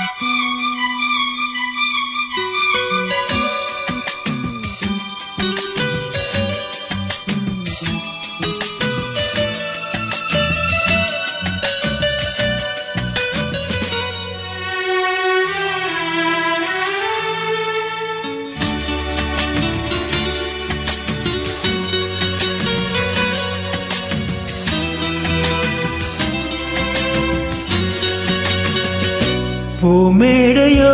பூமேடையோ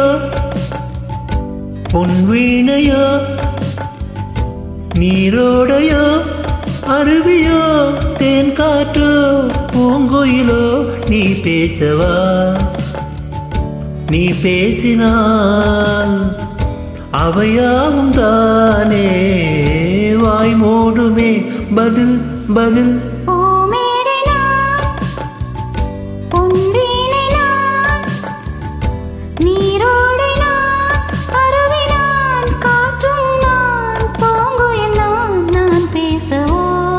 பொன்வீணையோ நீரோடையோ அருவியோ தேன் காற்றோ பூங்குயிலோ நீ பேசவா நீ பேசினால் அவையாவும் தானே வாய் மூடுமே பதில் பதில் பூமேடை நான், பொன்வீணை நான், நீரோடை நான், அருவி நான், காற்றும் நான், பூங்குயில் நான், நான் பேசவோ?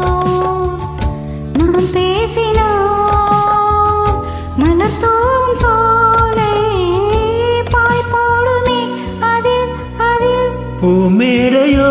நான் பேசினால் மலர்தூவும் சோலை பாய் போடுமே அதில் அதில் பூமேடையோ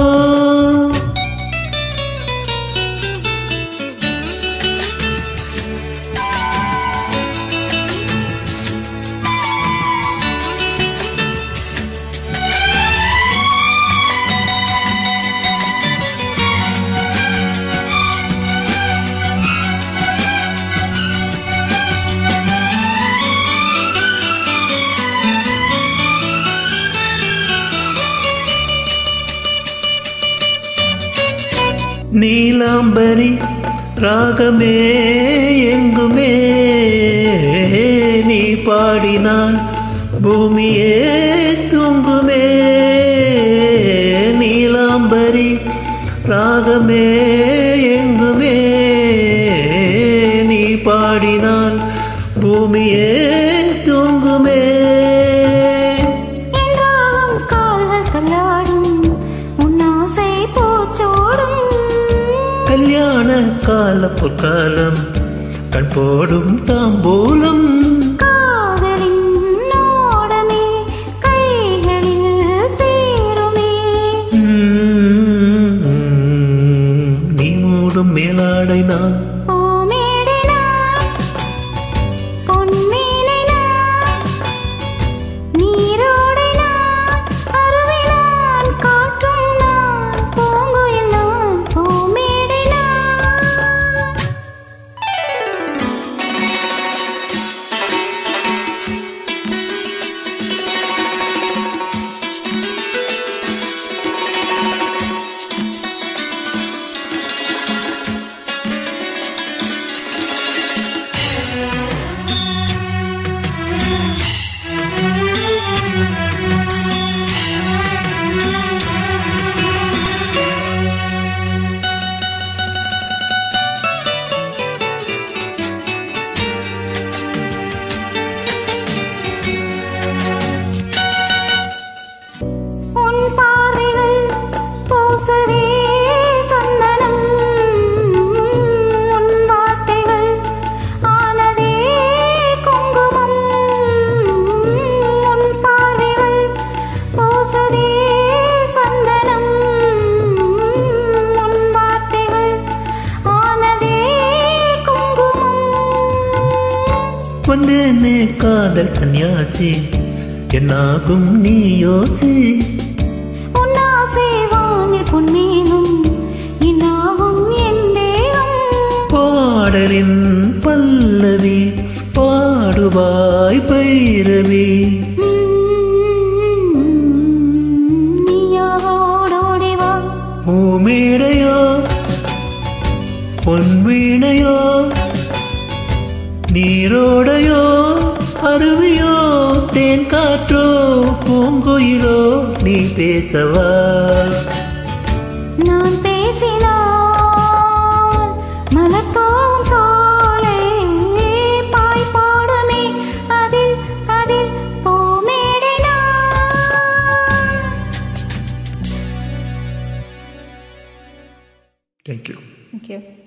நீலாம்பரி ராகமே எங்குமே நீ பாடினால் பூமியே தூங்குமே நீலாம்பரி ராகமே எங்குமே நீ பாடினால் பூமியே தூங்குமே என்றாலும் கால்கள் தள்ளாடும் உன் ஆசை பூச்சோடும் கல்யாண கால பொற்காலம் கண் போடும் தாம்பூலம் காதலின் ஓடமே கைகளில் சேருமே உம், நீ மூடும் மேலாடை நான் பூமேடை நான், பொன்வீணை நான், நீரோடை நான், அருவி நான், காற்றும் நான், பூங்குயில் நான், பூமேடை நான். உன் பார்வைகள் பூசவே சந்தனம் உன் வார்த்தைகள் ஆனதே குங்குமம் உன் பார்வைகள் பூசவே சந்தனம் உன் வார்த்தைகள் ஆனதே குங்குமம் வந்தேனே காதல் சந்நியாசி என்னாகும் நீ யோசி உன்னாசை வானில் பொன்னேனும் இன்னாகும் என் தேகம் பாடலின் பல்லவி பாடுவாய் பைரவி நீயாக ஓடோடி வா பூமேடையோ பொன்வீணையோ நீரோடையோ அருவியோ தேன் காற்றோ பூங்குயிலோ நீ பேசவா நான் பேசினால் மலர்தோவும் சோலை பாய் போடுமே அதில் அதில் பூமேடை நான் தேங்க்யூ Thank you.